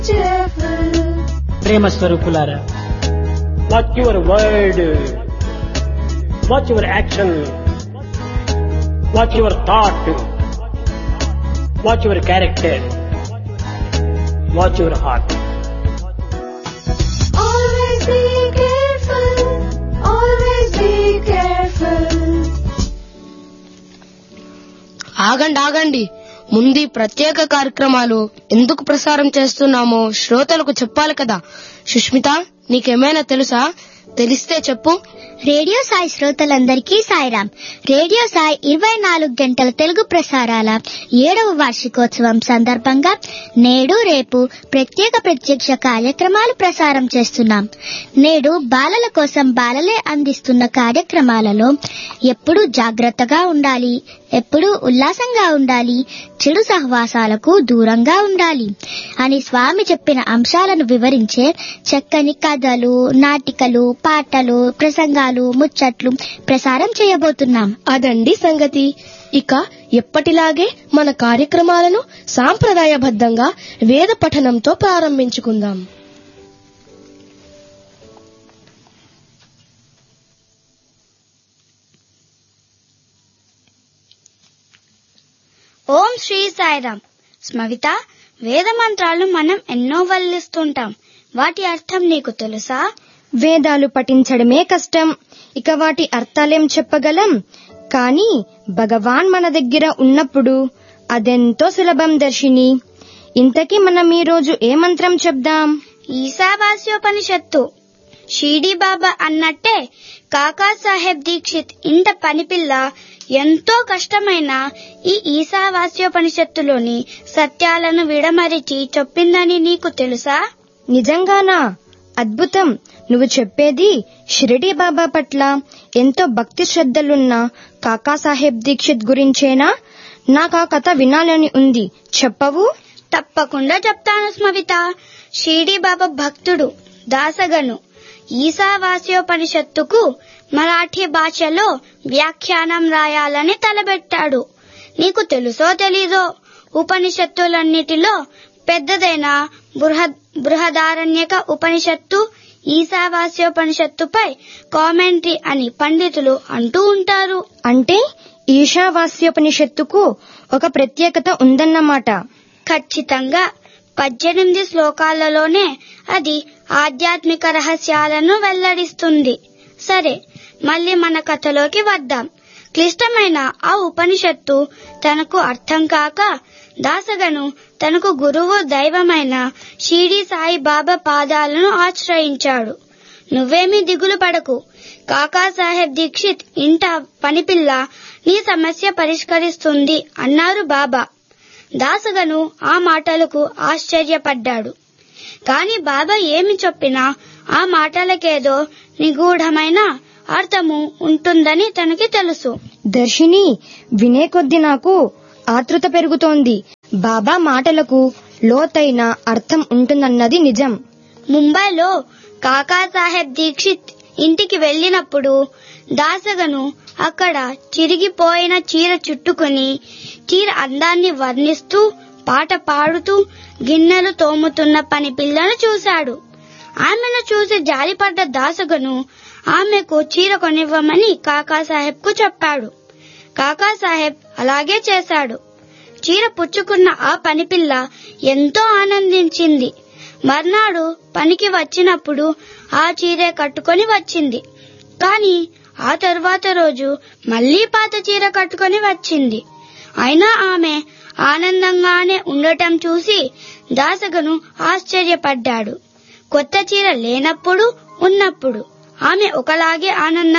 ప్రేమ స్వరూపులారా Watch your word. Watch your action. Watch your thought. Watch your character. Watch your heart. Always be careful. Always be careful. ఆగండి ఆగండి ముందు ఈ ప్రత్యేక కార్యక్రమాలు ఎందుకు ప్రసారం చేస్తున్నామో శ్రోతలకు చెప్పాలి కదా సుష్మిత నీకేమైనా తెలుసా తెలిస్తే చెప్పు రేడియో సాయి శ్రోతలందరికీ సాయిరాం రేడియో సాయి ఇరవై నాలుగు గంటల తెలుగు ప్రసారాల ఏడవ వార్షికోత్సవం సందర్భంగా నేడు రేపు ప్రత్యేక ప్రత్యక్ష కార్యక్రమాలు ప్రసారం చేస్తున్నాం నేడు బాలల కోసం బాలలే అందిస్తున్న కార్యక్రమాలలో ఎప్పుడూ జాగ్రత్తగా ఉండాలి ఎప్పుడూ ఉల్లాసంగా ఉండాలి చెడు సహవాసాలకు దూరంగా ఉండాలి అని స్వామి చెప్పిన అంశాలను వివరించే చక్కని కథలు నాటికలు పాటలు ప్రసంగాలు ముచ్చట్లు ప్రసారం చేయబోతున్నాం అదండి సంగతి ఇక ఎప్పటిలాగే మన కార్యక్రమాలను సాంప్రదాయబద్ధంగా వేద పఠనంతో ప్రారంభించుకుందాం ఓం శ్రీ సాయిరాం స్మవిత వేద మంత్రాలు మనం ఎన్నో వల్లిస్తుంటాం వాటి అర్థం నీకు తెలుసా వేదాలు పఠించడమే కష్టం ఇక వాటి అర్థాలేం చెప్పగలం కానీ భగవాన్ మన దగ్గర ఉన్నప్పుడు అదెంతో సులభం దర్శిని ఇంతకీ మనం ఈ రోజు ఏ మంత్రం చెప్దాం ఈశావాస్యోపనిషత్తు షీడీ బాబా అన్నట్టే కాకా సాహెబ్ దీక్షిత్ ఇంట పనిపిల్ల ఎంతో కష్టమైన ఈ ఈశావాస్యోపనిషత్తులోని సత్యాలను విడమరిచి చెప్పిందని నీకు తెలుసా నిజంగానా అద్భుతం నువ్వు చెప్పేది షిరిడి బాబా పట్ల ఎంతో భక్తి శ్రద్ధలున్న కాకాసాహెబ్ దీక్షిత్ గురించేనా నాకు ఆ కథ వినాలని ఉంది చెప్పవు తప్పకుండా చెప్తాను స్మవిత షీడీ బాబా భక్తుడు దాసగను ఈశావాస్యోపనిషత్తుకు మరాఠీ భాషలో వ్యాఖ్యానం రాయాలని తలబెట్టాడు నీకు తెలుసో తెలీదో ఉపనిషత్తులన్నిటిలో పెద్దదైన బృహద్ బృహదారణ్యక ఉపనిషత్తు ఈశావాస్యోపనిషత్తుపై కామెంటరీ అని పండితులు అంటూ ఉంటారు అంటే ఈశావాస్యోపనిషత్తుకు ఒక ప్రత్యేకత ఉందన్నమాట ఖచ్చితంగా పద్దెనిమిది శ్లోకాలలోనే అది ఆధ్యాత్మిక రహస్యాలను వెల్లడిస్తుంది సరే మళ్ళీ మన కథలోకి వద్దాం క్లిష్టమైన ఆ ఉపనిషత్తు తనకు అర్థం కాక దాసగను తనకు గురువు దైవమైన షిరిడి సాయి బాబా పాదాలను ఆశ్రయించాడు నువ్వేమీ దిగులు పడకు కాకా సాహెబ్ దీక్షిత్ ఇంట పనిపిల్ల నీ సమస్య పరిష్కరిస్తుంది అన్నారు బాబా దాసగను ఆ మాటలకు ఆశ్చర్యపడ్డాడు కాని బాబా ఏమి చెప్పినా ఆ మాటలకేదో నిగూఢమైన అర్థము ఉంటుందని తనకి తెలుసు దర్శిని వినే కొద్ది నాకు ఆతృత పెరుగుతోంది బాబా మాటలకు లోతైన అర్థం ఉంటుందన్నది నిజం ముంబైలో కాకా సాహెబ్ దీక్షిత్ ఇంటికి వెళ్ళినప్పుడు దాసగను అక్కడ చిరిగిపోయిన చీర చుట్టుకుని చీర అందాన్ని వర్ణిస్తూ పాట పాడుతూ గిన్నెలు తోముతున్న పని పిల్లను చూశాడు ఆమెను చూసి జాలిపడ్డ దాసగను ఆమెకు చీర కొనివ్వమని కాకాసాహెబ్ కు చెప్పాడు కాకాసాహెబ్ అలాగే చేశాడు చీర పుచ్చుకున్న ఆ పనిపిల్ల ఎంతో ఆనందించింది మర్నాడు పనికి వచ్చినప్పుడు ఆ చీరే కట్టుకొని వచ్చింది కాని ఆ తరువాత రోజు మళ్లీ పాత చీర కట్టుకొని వచ్చింది అయినా ఆమె ఆనందంగానే ఉండటం చూసి దాసగను ఆశ్చర్యపడ్డాడు కొత్త చీర లేనప్పుడు ఉన్నప్పుడు ఆమె ఒకలాగే ఆనందంగా